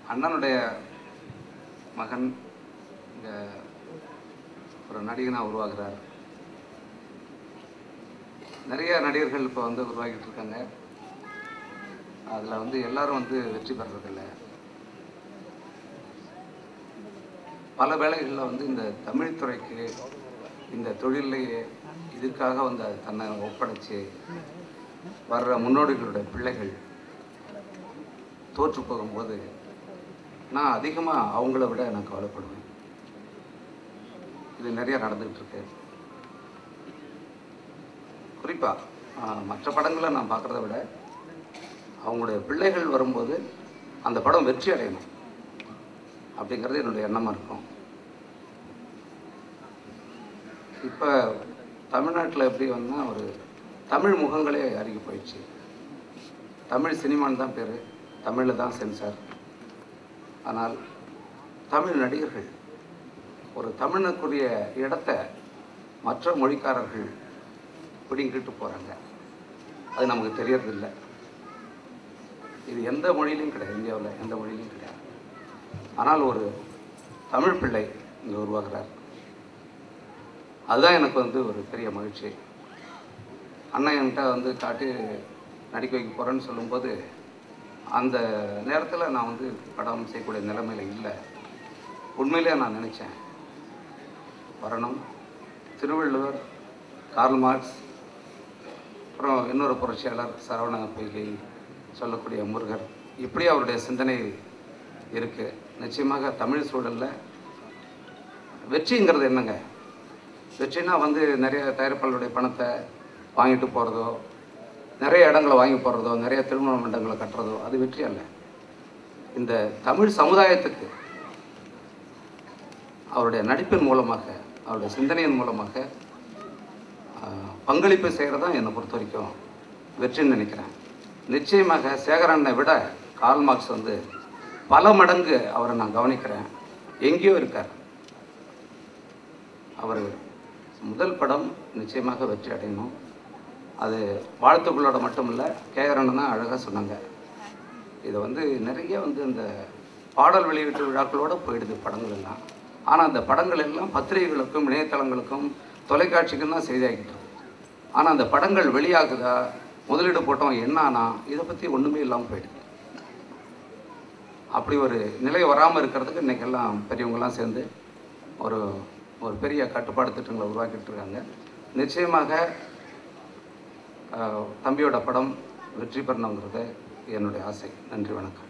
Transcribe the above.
அண்ணனுடைய மகன் இங்கே ஒரு நடிகனாக உருவாகிறார் நிறைய நடிகர்கள் இப்போ வந்து உருவாகிட்டு இருக்காங்க அதில் வந்து எல்லாரும் வந்து வெற்றி பெறதில்லை பல வேளைகளில் வந்து இந்த தமிழ் துறைக்கு இந்த தொழிலையே இதுக்காக வந்து அது தன்னை ஒப்படைச்சு வர்ற முன்னோடிகளுடைய பிள்ளைகள் தோற்று போகும்போது நான் அதிகமாக அவங்கள விட நான் கவலைப்படுவேன் இது நிறைய நடந்துகிட்டு இருக்கு குறிப்பாக மற்ற படங்களை நான் பார்க்குறத விட அவங்களுடைய பிள்ளைகள் வரும்போது அந்த படம் வெற்றி அடையணும் அப்படிங்கிறது என்னுடைய எண்ணமாக இருக்கும் இப்போ தமிழ்நாட்டில் எப்படி வந்தா ஒரு தமிழ் முகங்களே அருகி போயிடுச்சு தமிழ் சினிமான்னு தான் பேர் தமிழில் தான் சென்சார் ஆனால் தமிழ் நடிகர்கள் ஒரு தமிழனுக்குரிய இடத்த மற்ற மொழிக்காரர்கள் பிடிங்கிட்டு போகிறாங்க அது நமக்கு தெரியறதில்லை இது எந்த மொழியிலையும் கிடையாது இந்தியாவில் எந்த மொழியிலையும் கிடையாது ஆனால் ஒரு தமிழ் பிள்ளை இங்கே உருவாகிறார் அதுதான் எனக்கு வந்து ஒரு பெரிய மகிழ்ச்சி அண்ணன் என்கிட்ட வந்து காட்டி நடிக்க வைக்க போகிறேன்னு சொல்லும்போது அந்த நேரத்தில் நான் வந்து படம் செய்யக்கூடிய நிலைமையில் இல்லை உண்மையிலே நான் நினச்சேன் வரணும் திருவள்ளுவர் கார்ல் மார்க்ஸ் அப்புறம் இன்னொரு புரட்சியாளர் சரவண பொய்கை சொல்லக்கூடிய முருகர் இப்படி அவருடைய சிந்தனை இருக்குது நிச்சயமாக தமிழ் சூழலில் வெற்றிங்கிறது என்னங்க வெற்றினா வந்து நிறைய தயாரிப்பாளருடைய பணத்தை வாங்கிட்டு போகிறதோ நிறைய இடங்களை வாங்கி போடுறதோ நிறைய திருமண மண்டபங்களை கட்டுறதோ அது வெற்றி அல்ல இந்த தமிழ் சமுதாயத்துக்கு அவருடைய நடிப்பின் மூலமாக அவருடைய சிந்தனையின் மூலமாக ஆஹ், பங்களிப்பு செய்கிறது தான் என்னை பொறுத்த வரைக்கும் வெற்றின்னு நினைக்கிறேன் நிச்சயமாக சேகரனை விட கார்ல் மார்க்ஸ் வந்து பல மடங்கு அவரை நான் கவனிக்கிறேன் எங்கேயோ இருக்கார் அவர் முதல் படம் நிச்சயமாக வெற்றி அடையணும் அது வாழ்த்துக்களோட மட்டும் இல்லை கேகரன் தான் அழகாக சொன்னாங்க இது வந்து நிறைய வந்து இந்த பாடல் வெளியீட்டு விழாக்களோட போயிடுது படங்கள் எல்லாம் ஆனால் அந்த படங்கள் எல்லாம் பத்திரிகைகளுக்கும் இணையதளங்களுக்கும் தொலைக்காட்சிக்கும் தான் செய்தியாகிட்டு இருக்கு ஆனால் அந்த படங்கள் வெளியாகுதா முதலீடு போட்டோம் என்னானா இதை பற்றி ஒன்றுமே இல்லாமல் போயிடுது அப்படி ஒரு நிலை வராமல் இருக்கிறதுக்கு இன்றைக்கெல்லாம் பெரியவங்கெல்லாம் சேர்ந்து ஒரு ஒரு பெரிய கட்டுப்பாடு திட்டங்களை உருவாக்கிட்டு இருக்காங்க நிச்சயமாக ஆஹ், தம்பியோட படம் வெற்றி பெறணுங்கிறது என்னுடைய ஆசை நன்றி வணக்கம்